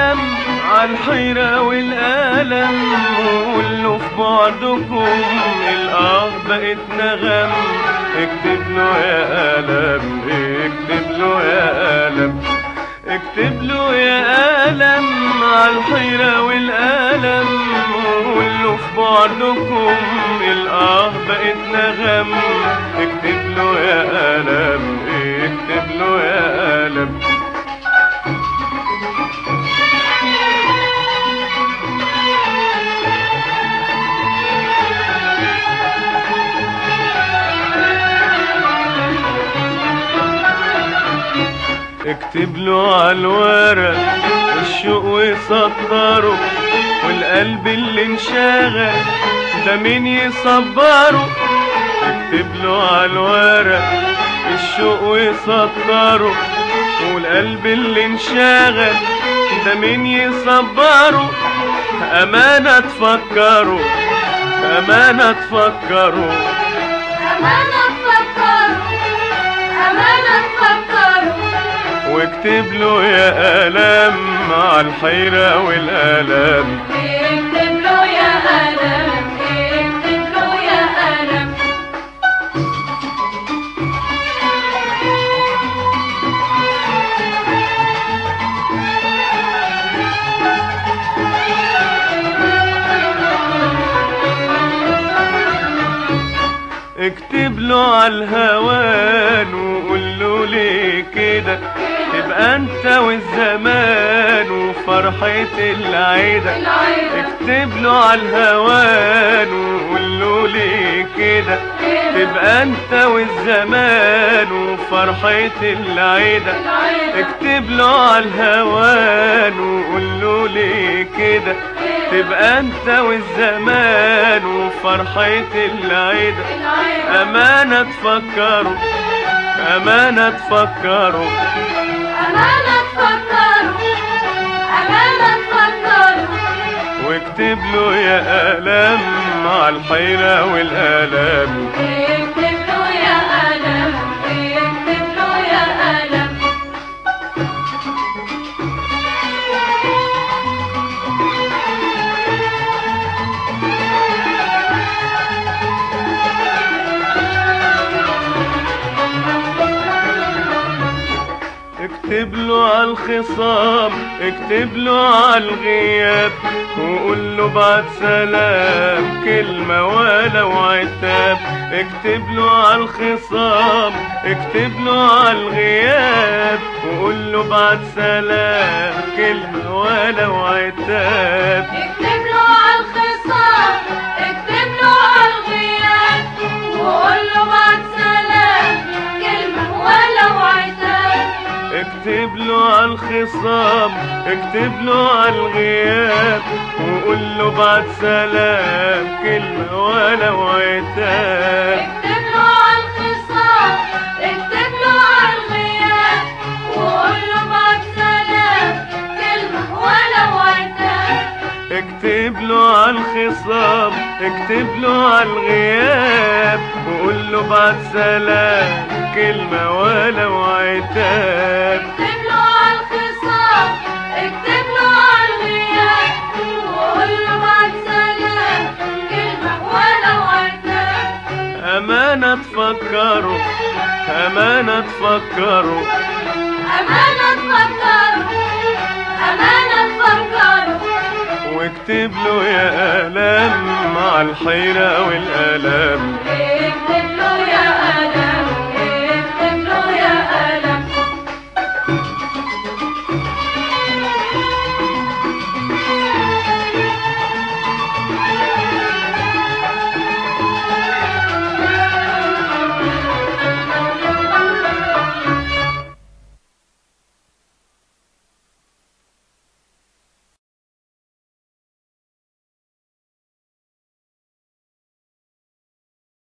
ألم عالحيرة والألم وقوله في بعدكم الآه بقت نغم اكتب له يا ألم اكتب له يا ألم اكتب له يا ألم عالحيرة والألم وقوله في بعدكم الآه بقت نغم اكتب له يا ألم اكتب له يا ألم اكتب له على الورق الشوق ويسطره والقلب اللي انشغل ده مين يصبره اكتب له على الورق الشوق ويسطره والقلب اللي انشغل ده مين يصبره أمانة تفكره أمانة تفكره أمانة تفكروا أمانة تفكروا واكتب له يا ألم مع الحيرة والألم اكتب له يا ألم اكتب له يا ألم اكتب له على الهوان وقول له ليه كده تبقى انت والزمان وفرحة العيدة العيدة اكتب له على الهوان وقول له ليه كده تبقى انت والزمان وفرحة العيدة العيدة اكتب له على الهوان وقول له ليه كده تبقى انت والزمان وفرحة العيدة العيدة أمانة تفكروا أمانة تفكروا أمانة تفكروا أمانة تفكروا واكتب له يا ألم مع الحيرة والألم اكتب له يا ألم اكتب له يا ألم اكتب له على الخصام اكتب له على الغياب وقول له بعد سلام كلمة ولو عتاب اكتب له على الخصام اكتب له على الغياب وقول له بعد سلام كلمة ولو عتاب اكتب له على الخصام اكتب له على الغياب وقول له بعد سلام كلمة ولو عتاب اكتب له على الخصام اكتب له على الغياب وقول له بعد سلام كلمة ولو عتاب اكتب له على الخصام اكتب له على الغياب وقول له بعد سلام كلمة ولو عتاب اكتب له على الخصام اكتب له على الغياب وقول له بعد سلام كلمة ولو عتاب اكتب له على الخصام اكتب له على الغياب وقول له بعد سلام كلمة ولو عتاب أمانة تفكروا أمانة تفكروا أمانة تفكروا أمانة تفكروا واكتب له يا ألم مع الحيرة والألم اكتب